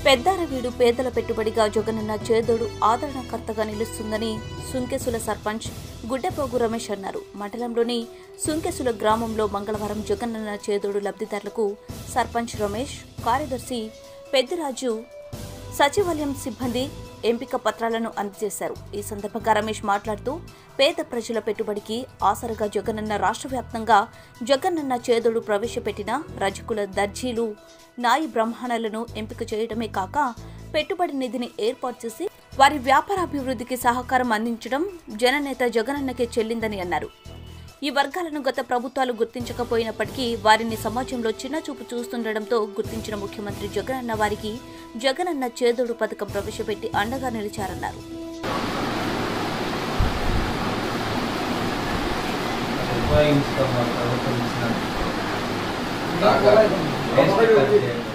పెద్దారవీడు పేదల పెట్టుబడిగా జగనన్న చేదోడు ఆదరణకర్తగా నిలుస్తుందని సుంకెసుల సర్పంచ్ గుడ్డెపోగు రమేష్ అన్నారు మండలంలోని సుంకెసుల గ్రామంలో మంగళవారం జగనన్న చేదోడు లబ్ధిదారులకు సర్పంచ్ రమేష్ కార్యదర్శి పెద్దిరాజు సచివాలయం సిబ్బంది ఎంపిక పత్రాలను అందజేశారు ఈ సందర్భంగా రమేష్ మాట్లాడుతూ పేద ప్రజల పెట్టుబడికి ఆసరగా జగనన్న రాష్ట్ర వ్యాప్తంగా జగనన్న చేదుడు ప్రవేశపెట్టిన రజకుల దర్జీలు నాయి బ్రహ్మాణాలను ఎంపిక చేయడమే కాక పెట్టుబడి నిధిని ఏర్పాటు చేసి వారి వ్యాపారాభివృద్ధికి సహకారం అందించడం జననేత జగనన్నకే చెల్లిందని అన్నారు ఈ వర్గాలను గత ప్రభుత్వాలు గుర్తించకపోయినప్పటికీ వారిని సమాజంలో చిన్నచూపు చూస్తుండటంతో గుర్తించిన ముఖ్యమంత్రి జగనన్న వారికి జగనన్న చేదోడు పథకం ప్రవేశపెట్టి అండగా నిలిచారన్నారు ఉపయోగించుకోవాలి ప్రభుత్వం ఇచ్చిన సహకారం. వేస్ట్ ఖర్చు చేయడం.